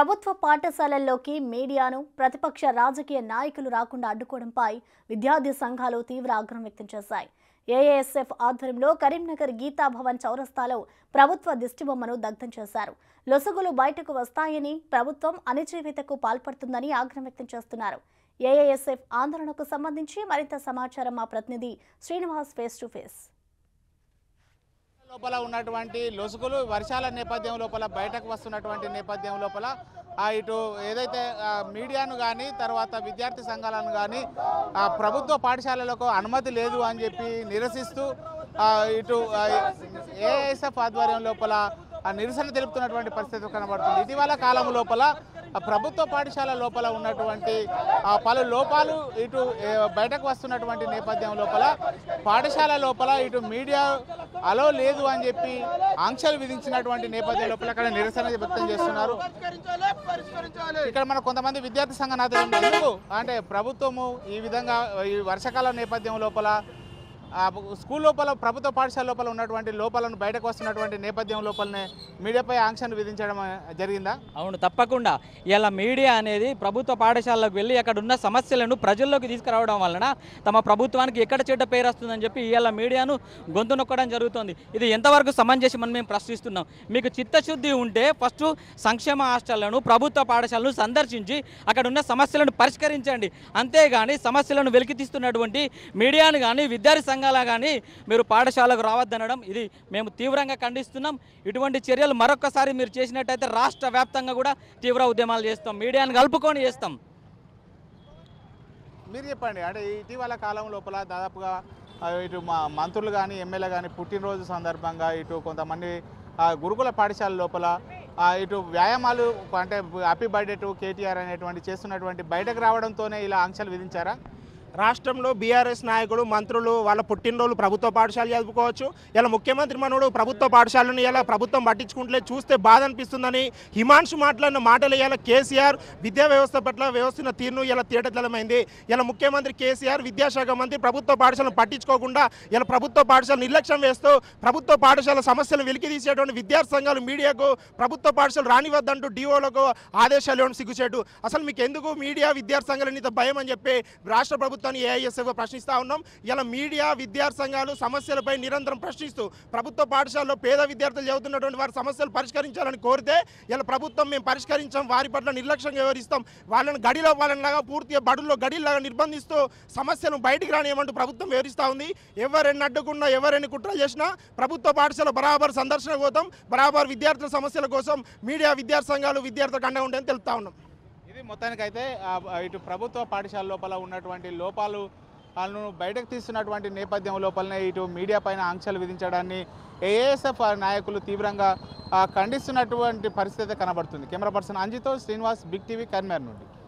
ప్రభుత్వ పాఠశాలల్లోకి మీడియాను ప్రతిపక్ష రాజకీయ నాయకులు రాకుండా అడ్డుకోవడంపై విద్యార్థి సంఘాలు తీవ్ర ఆగ్రహం వ్యక్తం చేశాయి ఏఏఎస్ఎఫ్ ఆధ్వర్యంలో కరీంనగర్ గీతా భవన్ చౌరస్తాలో ప్రభుత్వ దిష్టిబొమ్మను దగ్ధం చేశారు లొసుగులు బయటకు వస్తాయని ప్రభుత్వం అణచివేతకు పాల్పడుతుందని ఆగ్రహం వ్యక్తం చేస్తున్నారు ఏఏఎస్ఎఫ్ ఆందోళనకు సంబంధించి మరింత సమాచారం మా ప్రతినిధి శ్రీనివాస్ ఫేస్ టు ఫేస్ లోపల ఉన్నటువంటి లొసుగులు వర్షాల నేపథ్యం లోపల బయటకు వస్తున్నటువంటి నేపథ్యం లోపల ఆ ఇటు ఏదైతే ఆ, మీడియాను కానీ తర్వాత విద్యార్థి సంఘాలను కానీ ఆ, ప్రభుత్వ పాఠశాలలకు అనుమతి లేదు అని చెప్పి నిరసిస్తూ ఆ, ఇటు ఏఎస్ఎఫ్ ఆధ్వర్యం లోపల ఆ నిరసన తెలుపుతున్నటువంటి పరిస్థితి కనబడుతుంది ఇటీవల కాలం లోపల ఆ ప్రభుత్వ పాఠశాల లోపల ఉన్నటువంటి ఆ పలు లోపాలు ఇటు ఏ, బయటకు వస్తున్నటువంటి నేపథ్యం లోపల పాఠశాల లోపల ఇటు మీడియా అలో లేదు అని చెప్పి ఆంక్షలు విధించినటువంటి నేపథ్యం లోపల అక్కడ నిరసన వ్యక్తం చేస్తున్నారు ఇక్కడ మన కొంతమంది విద్యార్థి సంఘ నేతలు ఉన్నారు. ఎందుకు అంటే ప్రభుత్వము ఈ విధంగా ఈ వర్షాకాలం నేపథ్యం లోపల ఆ స్కూల్ లోపల ప్రభుత్వ పాఠశాల లోపల ఉన్నటువంటి లోపాలను బయటకు వస్తున్నటువంటి నేపథ్యం లోపలనే మీడియాపై ఆంక్షలు విధించడం ఆ, జరిగిందా అవును తప్పకుండా ఇలా మీడియా అనేది ప్రభుత్వ పాఠశాలకు వెళ్ళి అక్కడ ఉన్న సమస్యలను ప్రజల్లోకి తీసుకురావడం వలన తమ ప్రభుత్వానికి ఎక్కడ చెడ్డ పేరు వస్తుందని చెప్పి ఇవాళ మీడియాను గొంతు నొక్కడం జరుగుతుంది ఇది ఎంతవరకు సమంజసం అని మేము ప్రశ్నిస్తున్నాం మీకు చిత్తశుద్ధి ఉంటే ఫస్ట్ సంక్షేమ హాస్టళ్లను ప్రభుత్వ పాఠశాలను సందర్శించి అక్కడ ఉన్న సమస్యలను పరిష్కరించండి అంతేగాని సమస్యలను వెలికి తీస్తున్నటువంటి మీడియాను కానీ విద్యార్థి సంఘాల కానీ మీరు పాఠశాలకు రావద్దనడం ఇది మేము తీవ్రంగా ఖండిస్తున్నాం ఇటువంటి చర్యలు మరొకసారి మీరు చేసినట్టయితే రాష్ట్ర వ్యాప్తంగా కూడా తీవ్ర ఉద్యమాలు చేస్తాం మీడియాను కలుపుకొని చేస్తాం మీరు చెప్పండి అంటే ఇటీవల కాలం లోపల దాదాపుగా ఆ, ఇటు మా మంత్రులు కానీ ఎమ్మెల్యే కానీ పుట్టినరోజు సందర్భంగా ఇటు కొంతమంది ఆ, గురుకుల పాఠశాల లోపల ఆ, ఇటు వ్యాయామాలు అంటే హ్యాపీ బర్త్డే టు కేటీఆర్ అనేటువంటి చేస్తున్నటువంటి బయటకు రావడంతోనే ఇలా ఆంక్షలు విధించారా రాష్ట్రంలో బీఆర్ఎస్ నాయకులు మంత్రులు వాళ్ళ పుట్టినరోజు ప్రభుత్వ పాఠశాల చదువుకోవచ్చు ఇలా ముఖ్యమంత్రి మనోడు ప్రభుత్వ పాఠశాలను ఇలా ప్రభుత్వం పట్టించుకుంటలే చూస్తే బాధ అనిపిస్తుందని హిమాంశు మాట్లాడిన మాటలు ఇలా కేసీఆర్ విద్యా వ్యవస్థ పట్ల వ్యవస్థన తీరును ఇలా తేటతలమైంది ఇలా ముఖ్యమంత్రి కేసీఆర్ విద్యాశాఖ మంత్రి ప్రభుత్వ పాఠశాలను పట్టించుకోకుండా ఇలా ప్రభుత్వ పాఠశాల నిర్లక్ష్యం వేస్తూ ప్రభుత్వ పాఠశాల సమస్యలు వెలికి తీసేటువంటి విద్యార్థి సంఘాలు మీడియాకు ప్రభుత్వ పాఠశాల రానివద్దంటూ డిఓలకు ఆదేశాలు ఇవ్వడం సిగ్గుచేటు అసలు మీకు ఎందుకు మీడియా విద్యార్థి సంఘాలు ఇంత భయం అని చెప్పి రాష్ట్ర ప్రభుత్వాన్ని ఏఐఎస్ఎఫ్ ప్రశ్నిస్తా ఉన్నాం ఇలా మీడియా విద్యార్థి సంఘాలు సమస్యలపై నిరంతరం ప్రశ్నిస్తూ ప్రభుత్వ పాఠశాలలో పేద విద్యార్థులు చదువుతున్నటువంటి వారి సమస్యలు పరిష్కరించాలని కోరితే ఇలా ప్రభుత్వం మేము పరిష్కరించాం వారి పట్ల నిర్లక్ష్యంగా వివరిస్తాం వాళ్ళని గడిలో వాళ్ళనిలాగా పూర్తిగా బడుల్లో గడిలాగా నిర్బంధిస్తూ సమస్యలను బయటికి రానియమంటూ ప్రభుత్వం వివరిస్తూ ఉంది ఎవరెన్ని అడ్డుకున్నా ఎవరెన్ని కుట్రలు చేసినా ప్రభుత్వ పాఠశాల బరాబర్ సందర్శన పోతాం బరాబర్ విద్యార్థుల సమస్యల కోసం మీడియా విద్యార్థి సంఘాలు విద్యార్థులకు అండగా ఉంటాయని తెలుపుతా ఉన్నాం ఇది మొత్తానికైతే ఆ, ఇటు ప్రభుత్వ పాఠశాల లోపల ఉన్నటువంటి లోపాలు వాళ్ళను బయటకు తీస్తున్నటువంటి నేపథ్యం లోపలనే ఇటు మీడియా పైన ఆంక్షలు విధించడాన్ని ఏఎస్ఎఫ్ నాయకులు తీవ్రంగా ఆ, ఖండిస్తున్నటువంటి పరిస్థితి కనబడుతుంది కెమెరా పర్సన్ అంజితో శ్రీనివాస్ బిగ్ టీవీ కర్మేర్ నుండి